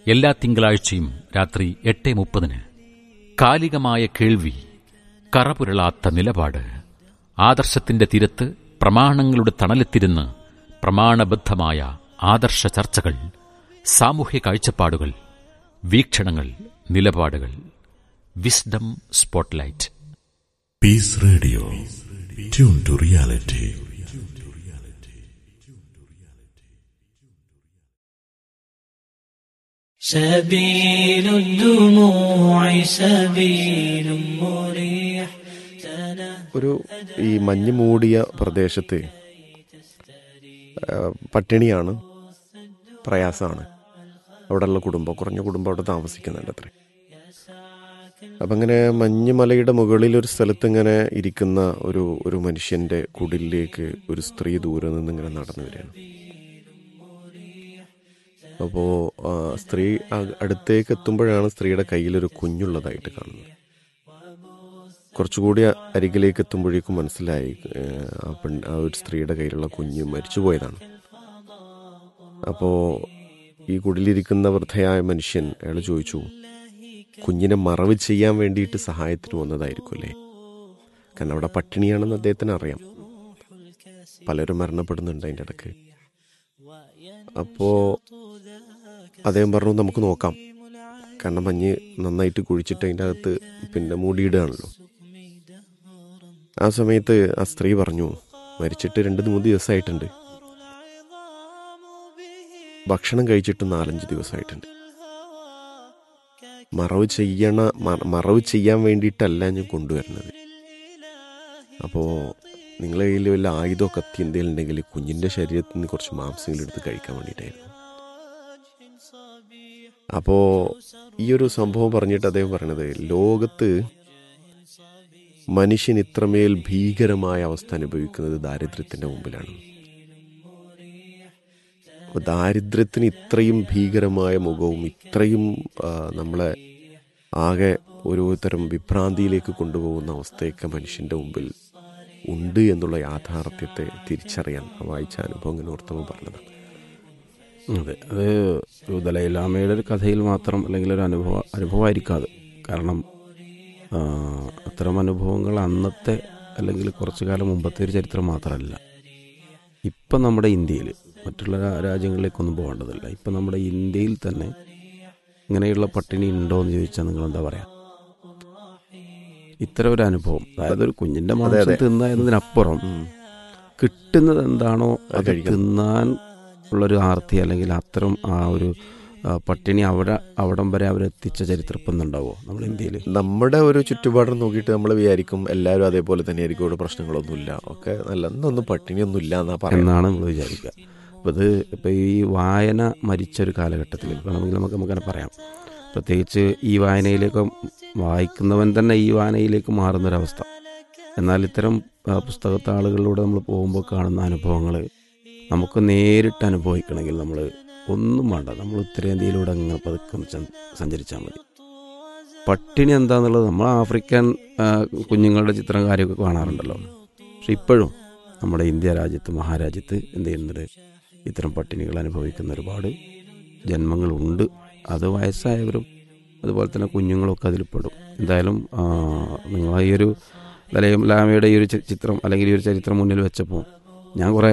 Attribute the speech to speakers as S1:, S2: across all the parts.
S1: എല്ലാ തിങ്കളാഴ്ചയും രാത്രി എട്ട് മുപ്പതിന് കാലികമായ കേൾവി കറപുരളാത്ത നിലപാട് ആദർശത്തിന്റെ തീരത്ത് പ്രമാണങ്ങളുടെ തണലെത്തിരുന്ന് പ്രമാണബദ്ധമായ ആദർശ ചർച്ചകൾ സാമൂഹ്യ കാഴ്ചപ്പാടുകൾ വീക്ഷണങ്ങൾ നിലപാടുകൾ wisdom spotlight
S2: Peace Radio. Tune to reality.
S3: سبيل الدموع سبيل مريح
S4: ഒരു ഈ മഞ്ഞ് മൂടിയ പ്രദേശത്ത് ആ, പട്ടിണിയാണ് പ്രയാസമാണ് അവിടെയുള്ള കുടുംബം കുറഞ്ഞ കുടുംബം അവിടെ താമസിക്കുന്നുണ്ട് അത്രേ അപ്പം ഇങ്ങനെ മഞ്ഞുമലയുടെ മുകളിൽ ഒരു സ്ഥലത്ത് ഇങ്ങനെ ഇരിക്കുന്ന ഒരു ഒരു മനുഷ്യന്റെ കുടിലേക്ക് ഒരു സ്ത്രീ ദൂരെ നിന്ന് ഇങ്ങനെ നടന്നു വരികയാണ് അപ്പോൾ സ്ത്രീ അ- അടുത്തേക്ക് എത്തുമ്പോഴാണ് സ്ത്രീയുടെ കയ്യിലൊരു കുഞ്ഞുള്ളതായിട്ട് കാണുന്നത് കുറച്ചുകൂടി അരികിലേക്ക് എത്തുമ്പോഴേക്കും മനസ്സിലായി ഏഹ്, ആ പെൺ ആ ഒരു സ്ത്രീയുടെ കയ്യിലുള്ള കുഞ്ഞ് മരിച്ചുപോയതാണ് അപ്പോൾ ഈ കുടിലിരിക്കുന്ന വൃദ്ധയായ മനുഷ്യൻ അയാൾ ചോദിച്ചു കുഞ്ഞിനെ മറവ് ചെയ്യാൻ വേണ്ടിയിട്ട് സഹായത്തിന് വന്നതായിരിക്കും അല്ലേ കാരണം അവിടെ പട്ടിണിയാണെന്ന് അദ്ദേഹത്തിന് അറിയാം പലരും മരണപ്പെടുന്നുണ്ട് അതിൻ്റെ ഇടയ്ക്ക് അപ്പോൾ അദ്ദേഹം പറഞ്ഞു നമുക്ക് നോക്കാം കാരണം മഞ്ഞ് നന്നായിട്ട് കുഴിച്ചിട്ട് അതിൻ്റെ അകത്ത് പിന്നെ മൂടിയിടുകയാണല്ലോ ആ സമയത്ത് ആ സ്ത്രീ പറഞ്ഞു മരിച്ചിട്ട് രണ്ട് മൂന്ന് ദിവസമായിട്ടുണ്ട് ഭക്ഷണം കഴിച്ചിട്ട് നാലഞ്ച് ദിവസമായിട്ടുണ്ട് മറവ് ചെയ്യണ മ- മറവ് ചെയ്യാൻ വേണ്ടിയിട്ടല്ല ഞാൻ കൊണ്ടുവരുന്നത് അപ്പോൾ നിങ്ങളെ കയ്യിൽ വല്ല ആയുധമോ കത്തി എന്തെങ്കിലും ഉണ്ടെങ്കിൽ കുഞ്ഞിൻ്റെ ശരീരത്തിൽ നിന്ന് കുറച്ച് മാംസങ്ങൾ എടുത്ത് കഴിക്കാൻ വേണ്ടിയിട്ടായിരുന്നു അപ്പോൾ ഈ ഒരു സംഭവം പറഞ്ഞിട്ട് അദ്ദേഹം പറയണത് ലോകത്ത് മനുഷ്യൻ ഇത്രമേൽ ഭീകരമായ അവസ്ഥ അനുഭവിക്കുന്നത് ദാരിദ്ര്യത്തിന്റെ മുമ്പിലാണ് അപ്പൊ ദാരിദ്ര്യത്തിന് ഇത്രയും ഭീകരമായ മുഖവും ഇത്രയും ആ, നമ്മളെ ആകെ ഒരു തരം വിഭ്രാന്തിയിലേക്ക് കൊണ്ടുപോകുന്ന അവസ്ഥയൊക്കെ മനുഷ്യന്റെ മുമ്പിൽ ഉണ്ട് എന്നുള്ള യാഥാർത്ഥ്യത്തെ തിരിച്ചറിയാൻ ആ വായിച്ച അനുഭവം ഇങ്ങനെ ഓർത്തമ്മ പറഞ്ഞതാണ്
S5: അതെ അത് ഒരു ദലൈലാമയുടെ ഒരു കഥയിൽ മാത്രം അല്ലെങ്കിൽ ഒരു അനുഭവ അനുഭവമായിരിക്കാതെ കാരണം ആ, അത്തരം അനുഭവങ്ങൾ അന്നത്തെ അല്ലെങ്കിൽ കുറച്ചു കാലം മുമ്പത്തെ ഒരു ചരിത്രം മാത്രമല്ല ഇപ്പം നമ്മുടെ ഇന്ത്യയിൽ മറ്റുള്ള രാ- രാജ്യങ്ങളിലേക്കൊന്നും പോകേണ്ടതില്ല ഇപ്പം നമ്മുടെ ഇന്ത്യയിൽ തന്നെ ഇങ്ങനെയുള്ള പട്ടിണി ഉണ്ടോ എന്ന് ചോദിച്ചാൽ നിങ്ങൾ എന്താ പറയാ ഇത്തരം ഒരു അനുഭവം അതായത് ഒരു കുഞ്ഞിന്റെ മാംസം തിന്നുക എന്നതിനപ്പുറം കിട്ടുന്നത് എന്താണോ അത്
S4: കഴിക്കണം.
S5: തിന്നാൻ ഉള്ളൊരു ആർത്തി അല്ലെങ്കിൽ അത്തരം ആ ഒരു ആ, പട്ടിണി അവിടെ അവിടം വരെ അവരെത്തിച്ച ചരിത്രം ഇപ്പം ഉണ്ടാവോ നമ്മുടെ ഇന്ത്യയിൽ
S4: നമ്മുടെ ഒരു ചുറ്റുപാടും നോക്കിയിട്ട് നമ്മൾ വിചാരിക്കും എല്ലാവരും അതേപോലെ തന്നെ ആയിരിക്കും ഇവിടെ പ്രശ്നങ്ങളൊന്നുമില്ല ഒക്കെ നല്ല എന്നൊന്നും പട്ടിണിയൊന്നും ഇല്ല എന്നാ പറയുന്നത്
S5: എന്നാണ് നമ്മൾ വിചാരിക്കുക അപ്പോൾ ഇത് ഇപ്പോൾ ഈ വായന മരിച്ചൊരു കാലഘട്ടത്തിൽ വേണമെങ്കിൽ നമുക്ക് നമുക്കങ്ങനെ പറയാം പ്രത്യേകിച്ച് ഈ വായനയിലേക്ക് വായിക്കുന്നവൻ തന്നെ ഈ വായനയിലേക്ക് മാറുന്നൊരവസ്ഥ എന്നാൽ ഇത്തരം ആ, പുസ്തകത്താളുകളിലൂടെ നമ്മൾ പോകുമ്പോൾ കാണുന്ന അനുഭവങ്ങൾ നമുക്ക് നേരിട്ട് അനുഭവിക്കണമെങ്കിൽ നമ്മൾ ഒന്നും വേണ്ട നമ്മൾ ഉത്തരേന്ത്യയിലൂടെ അങ്ങനെ പതുക്കെ ച- സഞ്ചരിച്ചാൽ മതി പട്ടിണി എന്താന്നുള്ളത് നമ്മൾ ആഫ്രിക്കൻ ആ, കുഞ്ഞുങ്ങളുടെ ചിത്രം കാര്യമൊക്കെ കാണാറുണ്ടല്ലോ പക്ഷെ ഇപ്പോഴും നമ്മുടെ ഇന്ത്യ രാജ്യത്ത് മഹാരാജ്യത്ത് എന്ത് ചെയ്യുന്നുണ്ട് ഇത്തരം പട്ടിണികൾ അനുഭവിക്കുന്ന ഒരുപാട് ജന്മങ്ങളുണ്ട് അത് വയസ്സായവരും അതുപോലെ തന്നെ കുഞ്ഞുങ്ങളൊക്കെ അതിൽ പെടും എന്തായാലും ആ, നിങ്ങൾ ഈ ഒരു ലലയം ലാമയുടെ ഈ ഒരു ചി- ചിത്രം അല്ലെങ്കിൽ ഈ ഒരു ചരിത്രം മുന്നിൽ വെച്ചപ്പോൾ ഞാൻ കുറേ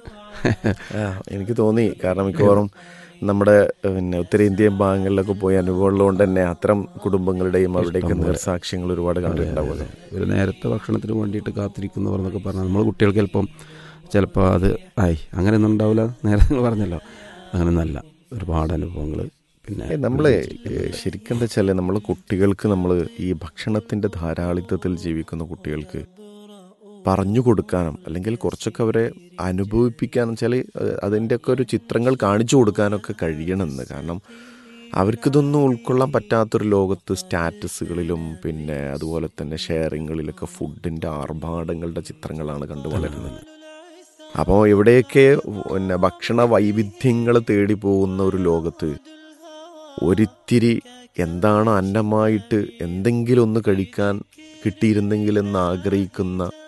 S4: ആ, എനിക്ക് തോന്നി കാരണം മിക്കവാറും നമ്മുടെ പിന്നെ ഉത്തരേന്ത്യൻ ഭാഗങ്ങളിലൊക്കെ പോയി അനുഭവമുള്ളതുകൊണ്ട് തന്നെ അത്തരം കുടുംബങ്ങളുടെയും അവിടേക്ക് നേർസാക്ഷ്യങ്ങൾ ഒരുപാട് കണ്ടിട്ടുണ്ടാവുമല്ലോ
S5: ഒരു നേരത്തെ ഭക്ഷണത്തിന് വേണ്ടിയിട്ട് കാത്തിരിക്കുന്നവർ എന്നൊക്കെ പറഞ്ഞാൽ നമ്മൾ കുട്ടികൾക്ക് ചിലപ്പം ചിലപ്പോൾ അത് ആയി അങ്ങനെ ഒന്നും ഉണ്ടാവില്ല നേരെ നിങ്ങൾ പറഞ്ഞല്ലോ അങ്ങനെ നല്ല ഒരുപാട് അനുഭവങ്ങൾ പിന്നെ
S4: ഏ, നമ്മള് ശരിക്കും എന്താ വെച്ചാല് നമ്മൾ കുട്ടികൾക്ക് നമ്മൾ ഈ ഭക്ഷണത്തിന്റെ ധാരാളിത്തത്തിൽ ജീവിക്കുന്ന കുട്ടികൾക്ക് പറഞ്ഞു കൊടുക്കാനും അല്ലെങ്കിൽ കുറച്ചൊക്കെ അവരെ അനുഭവിപ്പിക്കാനും വെച്ചാൽ അതിൻ്റെ ഒക്കെ ഒരു ചിത്രങ്ങൾ കാണിച്ചു കൊടുക്കാനൊക്കെ കഴിയണമെന്ന് കാരണം അവർക്കിതൊന്നും ഉൾക്കൊള്ളാൻ പറ്റാത്തൊരു ലോകത്ത് സ്റ്റാറ്റസുകളിലും പിന്നെ അതുപോലെ തന്നെ ഷെയറിങ്ങളിലൊക്കെ ഫുഡിൻ്റെ ആർഭാടങ്ങളുടെ ചിത്രങ്ങളാണ് കണ്ടു വളരുന്നത് അപ്പോൾ എവിടെയൊക്കെ പിന്നെ ഭക്ഷണ വൈവിധ്യങ്ങൾ തേടി പോകുന്ന ഒരു ലോകത്ത് ഒരിത്തിരി എന്താണ് അന്നമായിട്ട് എന്തെങ്കിലും ഒന്ന് കഴിക്കാൻ കിട്ടിയിരുന്നെങ്കിൽ എന്ന് ആഗ്രഹിക്കുന്ന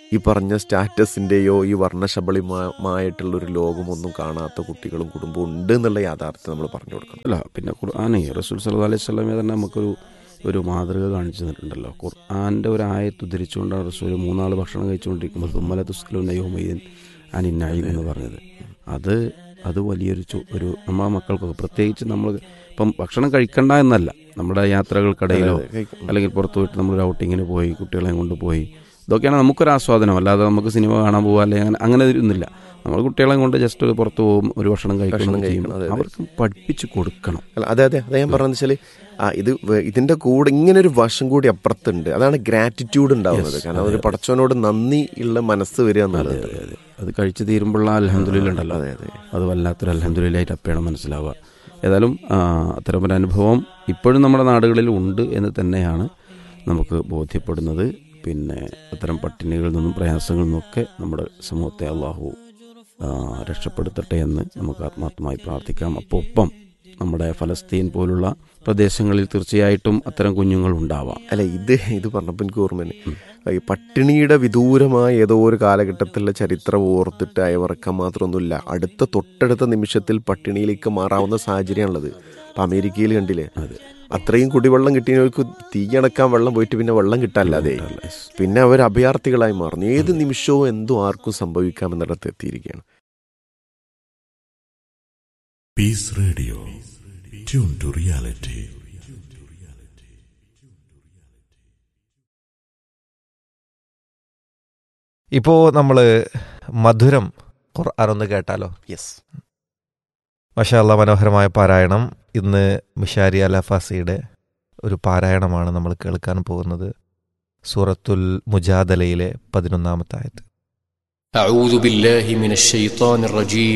S4: ഈ പറഞ്ഞ സ്റ്റാറ്റസിൻ്റെയോ ഈ വർണ്ണശബളിമായിട്ടുള്ള ഒരു ലോകമൊന്നും കാണാത്ത കുട്ടികളും കുടുംബവും ഉണ്ട് എന്നുള്ള യാഥാർത്ഥ്യം നമ്മൾ പറഞ്ഞു കൊടുക്കണം
S5: അല്ല പിന്നെ ഖുർആാനെ റസൂൽ സല്ലല്ലാഹു അലൈഹി സ്വലമെ തന്നെ നമുക്കൊരു ഒരു മാതൃക കാണിച്ചു തന്നിട്ടുണ്ടല്ലോ ഖുർആാൻ്റെ ഒരു ആയത്ത് ഉദ്ധരിച്ചുകൊണ്ടാണ് റസൂൽ മൂന്നാൾ ഭക്ഷണം കഴിച്ചുകൊണ്ടിരിക്കുമ്പോൾ തുമ്മല തുസ്കലു നയോമയ്യൻ അനിന്നായി എന്ന് പറഞ്ഞത് അത് അത് വലിയൊരു ചു- ഒരു നമ്മളെ മക്കൾക്കൊക്കെ പ്രത്യേകിച്ച് നമ്മൾ ഇപ്പം ഭക്ഷണം കഴിക്കണ്ട എന്നല്ല നമ്മുടെ യാത്രകൾക്കിടയിലോ അല്ലെങ്കിൽ പുറത്തു പോയിട്ട് നമ്മളൊരു ഔട്ടിങ്ങിന് പോയി കുട്ടികളെ കൊണ്ട് പോയി ഇതൊക്കെയാണ് നമുക്കൊരു ആസ്വാദനം അല്ലാതെ നമുക്ക് സിനിമ കാണാൻ പോകാം അല്ലെങ്കിൽ അങ്ങനെ അങ്ങനെ ഒന്നുമില്ല നമ്മൾ കുട്ടികളെ കൊണ്ട് ജസ്റ്റ് ഒരു പുറത്ത് പോകും ഒരു ഭക്ഷണം കഴിക്കണം
S4: ഭക്ഷണം
S5: ചെയ്യും
S4: കഴിക്കണം, അതെ, അതെ.
S5: അവർക്ക് പഠിപ്പിച്ച് കൊടുക്കണം
S4: അല്ല അതെ അതെ അതെ ഞാൻ പറഞ്ഞത് വെച്ചാൽ ആ ഇത് വ- ഇതിന്റെ കൂടെ ഇങ്ങനെ ഒരു വശം കൂടി അപ്പുറത്തുണ്ട് അതാണ് ഗ്രാറ്റിറ്റ്യൂഡ് ഉണ്ടാവുന്നത് കാരണം ഒരു പടച്ചവനോട് നന്ദി ഉള്ള മനസ്സ് വരിക എന്നുള്ളത്
S5: അതെ, അതെ. അത് കഴിച്ചു തീരുമ്പോഴുള്ള അലഹന്തുലില്ല ഉണ്ടല്ലോ
S4: അതെ, അതെ.
S5: അത് വല്ലാത്തൊരു അലഹന്തുലില്ലായിട്ട് അപ്പയാണ് മനസ്സിലാവുക ഏതായാലും ആ, അത്തരമൊരു അനുഭവം ഇപ്പോഴും നമ്മുടെ നാടുകളിൽ ഉണ്ട് എന്ന് തന്നെയാണ് നമുക്ക് ബോധ്യപ്പെടുന്നത് പിന്നെ അത്തരം പട്ടിണികളിൽ നിന്നും പ്രയാസങ്ങളിൽ നിന്നൊക്കെ നമ്മുടെ സമൂഹത്തെ അള്ളാഹു ആ, രക്ഷപ്പെടുത്തട്ടെ എന്ന് നമുക്ക് ആത്മാർത്ഥമായി പ്രാർത്ഥിക്കാം അപ്പോൾ ഒപ്പം നമ്മുടെ ഫലസ്തീൻ പോലുള്ള പ്രദേശങ്ങളിൽ തീർച്ചയായിട്ടും അത്തരം കുഞ്ഞുങ്ങൾ ഉണ്ടാവാം
S4: അല്ല ഇത് ഇത് പറഞ്ഞപ്പോൾ എനിക്ക് ഓർമ്മ തന്നെ ഈ പട്ടിണിയുടെ വിദൂരമായ ഏതോ ഒരു കാലഘട്ടത്തിലെ ചരിത്രം ഓർത്തിട്ട് അയവറക്കാൻ മാത്രമൊന്നുമില്ല അടുത്ത തൊട്ടടുത്ത നിമിഷത്തിൽ പട്ടിണിയിലേക്ക് മാറാവുന്ന സാഹചര്യമാണുള്ളത് ഇപ്പം അമേരിക്കയിൽ കണ്ടില്ലേ അത്രയും കുടിവെള്ളം കിട്ടിയവർക്ക് തീയണക്കാൻ വെള്ളം പോയിട്ട് പിന്നെ വെള്ളം കിട്ടാല്ലാതെ പിന്നെ അവർ അഭയാർത്ഥികളായി മാറുന്നു ഏത് നിമിഷവും എന്തും ആർക്കും സംഭവിക്കാമെന്നിടത്ത് എത്തിയിരിക്കുകയാണ്
S2: Peace Radio. Tune to reality.
S6: ഇപ്പോൾ നമ്മൾ മധുരം ഖുർആൻ ഒന്ന് കേട്ടാലോ
S4: യെസ്
S6: മഷാല്ല മനോഹരമായ പാരായണം ഇന്ന് മിഷാരി അലഫാസിയുടെ ഒരു പാരായണമാണ് നമ്മൾ കേൾക്കാൻ പോകുന്നത് സൂറത്തുൽ മുജാദലയിലെ പതിനൊന്നാമത്തെ ആയത്ത്
S7: أعوذ بالله من الشيطان الرجيم